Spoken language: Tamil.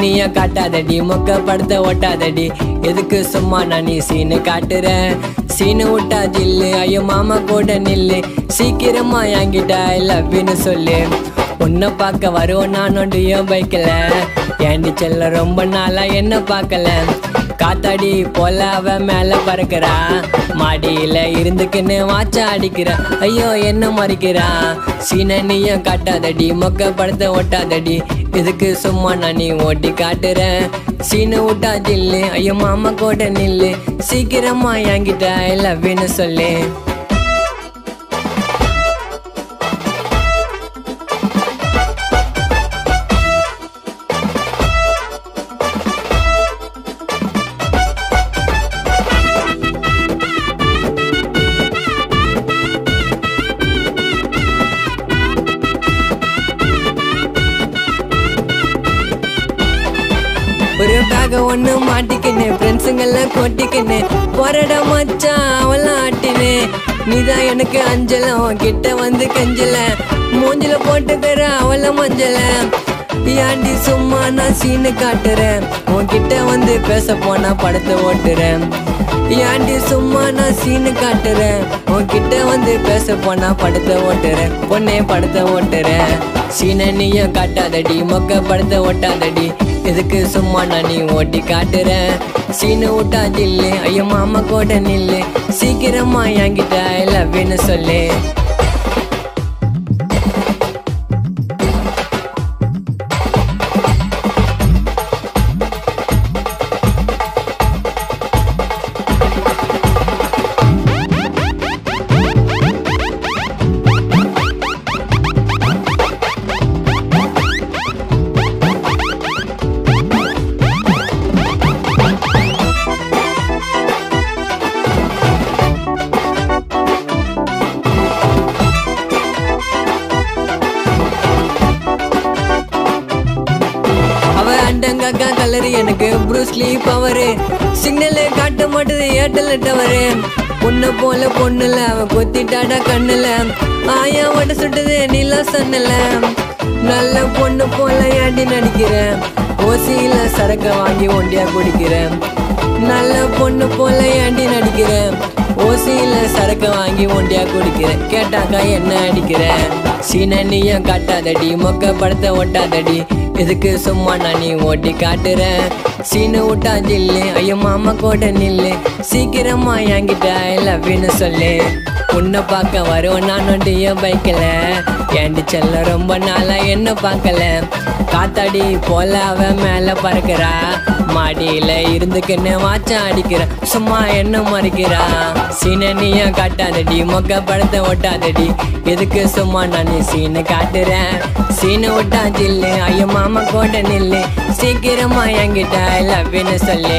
நீய காட்டாதடி மொக்க படத்தை ஓட்டாதடி எதுக்கு சும்மா நான் நீ சீனு காட்டுறேன் சீனு விட்டா ஜில்லு ஐயோ மாமா கூட நில்லு சீக்கிரமா என்கிட்ட ஐ லவ்னு சொல்லு உன்னை பார்க்க வருவோம் நான் ஒன்றையும் பைக்கல ஏண்டி செல்ல ரொம்ப நாளா என்ன பார்க்கல காத்தாடி போல அவ மேல பறக்கிறா மாடியில இருந்துக்குன்னு வாச்ச அடிக்கிறா ஐயோ என்ன மறிக்கிறா சீன நீயும் காட்டாதடி மொக்க படத்தை ஓட்டாதடி இதுக்கு சும்மா நான் நீ ஓட்டி காட்டுறேன் சீனு விட்டா ஜில்லு ஐயோ மாமா கூட நில்லு சீக்கிரமா என்கிட்ட ஐ லவ்னு சொல்லு ஒரு பேக ஒண்ணு மாட்டிக்கின்னு ஃப்ரெண்ட்ஸுங்கெல்லாம் கொட்டிக்கின்னு போறடா மச்சான் அவெல்லாம் ஆட்டினு நீதான் எனக்கு அஞ்சல உன் கிட்ட வந்து கஞ்சல மூஞ்சில போட்டுக்கிற அவள மஞ்சள ஏண்டி சும்மா நான் சீனு காட்டுறேன் உன்கிட்ட வந்து பேச போனா படத்தை ஓட்டுறேன் ஏண்டி சும்மா நான் சீனு காட்டுறேன் உன்கிட்ட வந்து பேச போனா படத்தை ஓட்டுறேன் பொண்ணே படத்தை ஓட்டுறேன் சீன நீயும் காட்டாதடி மொக்க படத்தை ஓட்டாதடி எதுக்கு சும்மா நான் நீ ஓட்டி காட்டுறேன் சீனு விட்டா ஜில்லு ஐயோ மாமா கூட நில்லு சீக்கிரமா என்கிட்ட ஐ லவ்னு சொல்லு அவ அண்டங்காக்கா கலரு எனக்கு ப்ரூஸ்லி பவரு சிக்னலு காட்ட மாட்டுது ஏர்டெல் டவரு பொண்ணு போல பொண்ணுல அவ கொத்திட்டாடா கண்ணுல ஆயா வட சுட்டுது நீலா சன்னல நல்ல பொண்ணு போல ஏண்டி நடிக்கிறேன் ஓசியில சரக்க வாங்கி ஒண்டியா குடிக்கிறேன் நல்ல பொண்ணு போல ஏண்டி நடிக்கிறேன் ஓசியில சரக்க வாங்கி ஒண்டியா குடிக்கிறேன் கேட்டாக்கா என்ன அடிக்கிறேன் சீன நீயும் காட்டாதடி மொக்க படத்தை ஒட்டாதடி இதுக்கு சும்மா நான் நீ ஓட்டி காட்டுறேன் சீனு விட்டா ஜில்லு ஐயோ மாமா கூட நில்லு சீக்கிரமா என்கிட்ட ஐ லவ்னு சொல்லு உன்னை பார்க்க வருவோம் நான் ஒன்றையும் பைக்கல ஏண்டி செல்ல ரொம்ப நாளா என்ன பார்க்கல காத்தாடி போல அவ மேல பறக்கிறா மாடியில இருந்துக்குன்னு வாச்சம் அடிக்கிறா சும்மா என்ன மறைக்கிறா சீன நீயும் காட்டாதடி மொக்க படத்தை ஓட்டாதடி எதுக்கு சும்மா நான் நீ சீனு காட்டுறேன் சீனு விட்டா ஜில்லு ஐயோ மாமா கூட நில்லு சீக்கிரமா என்கிட்ட ஐ லவ்னு சொல்லு